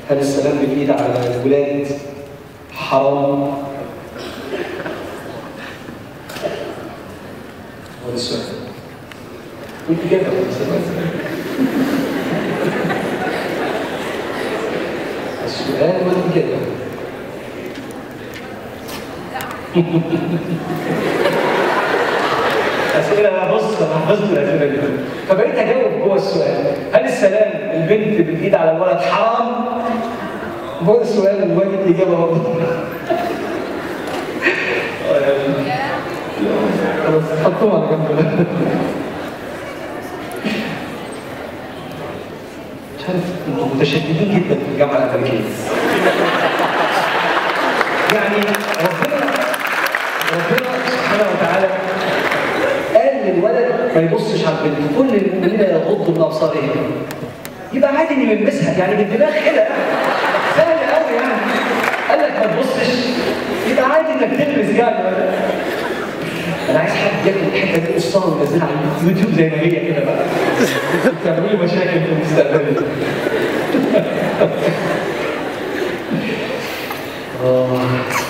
هل السلام بالإيد على الولاد حرام؟ هو ده السؤال والإجابة هو السؤال السؤال والإجابة أسئلة أنا بص أنا حفظت الأسئلة دي فبقيت أجاوب جوه السؤال هل السلام البنت بالإيد على الولد حرام؟ هو ده السؤال الواجب الإجابة برضه خلاص حطوهم على جنب مش عارف انتوا متشددين جدا في الجامعه الامريكيه يعني ربنا ربنا سبحانه وتعالى قال للولد ما يبصش على البنت كل المؤمنين يغضوا من ابصارهم يبقى عادي اني بلمسها يعني بالدماغ كده سهل قوي يعني قال لك ما تبصش يبقى عادي انك تلمس يعني انا عايز حد ياخد الحته دي يقصها وينزلها على اليوتيوب زي ما هي كده بقى تعملوا لي مشاكل في المستقبل آه.